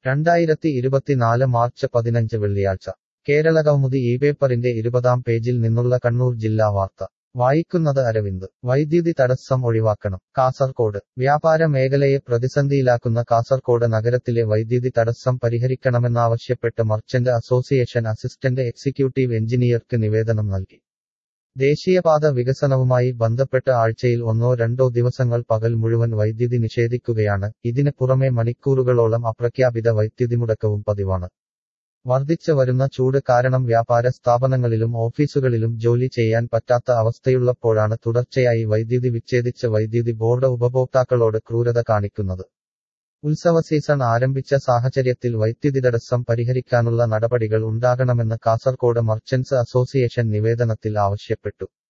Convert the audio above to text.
രണ്ടായിരത്തി ഇരുപത്തിനാല് മാർച്ച് പതിനഞ്ച് വെള്ളിയാഴ്ച കേരള കൗമുദി ഈ പേപ്പറിന്റെ ഇരുപതാം പേജിൽ നിന്നുള്ള കണ്ണൂർ ജില്ലാ വാർത്ത വായിക്കുന്നത് അരവിന്ദ് വൈദ്യുതി തടസ്സം ഒഴിവാക്കണം കാസർകോട് വ്യാപാര മേഖലയെ പ്രതിസന്ധിയിലാക്കുന്ന കാസർകോട് നഗരത്തിലെ വൈദ്യുതി തടസ്സം പരിഹരിക്കണമെന്നാവശ്യപ്പെട്ട് മർച്ചന്റ് അസോസിയേഷൻ അസിസ്റ്റന്റ് എക്സിക്യൂട്ടീവ് എഞ്ചിനീയർക്ക് നിവേദനം നൽകി ദേശീയപാത വികസനവുമായി ബന്ധപ്പെട്ട് ആഴ്ചയിൽ ഒന്നോ രണ്ടോ ദിവസങ്ങൾ പകൽ മുഴുവൻ വൈദ്യുതി നിഷേധിക്കുകയാണ് ഇതിന് പുറമെ മണിക്കൂറുകളോളം അപ്രഖ്യാപിത വൈദ്യുതി മുടക്കവും പതിവാണ് വർദ്ധിച്ചു വരുന്ന ചൂട് കാരണം വ്യാപാര സ്ഥാപനങ്ങളിലും ഓഫീസുകളിലും ജോലി ചെയ്യാൻ പറ്റാത്ത അവസ്ഥയുള്ളപ്പോഴാണ് തുടർച്ചയായി വൈദ്യുതി വിച്ഛേദിച്ച് വൈദ്യുതി ബോർഡ് ഉപഭോക്താക്കളോട് ക്രൂരത കാണിക്കുന്നത് ഉത്സവ സീസൺ ആരംഭിച്ച സാഹചര്യത്തിൽ വൈദ്യുതി തടസ്സം പരിഹരിക്കാനുള്ള നടപടികൾ ഉണ്ടാകണമെന്ന് കാസർകോട് മർച്ചന്റ്സ് അസോസിയേഷൻ നിവേദനത്തിൽ ആവശ്യപ്പെട്ടു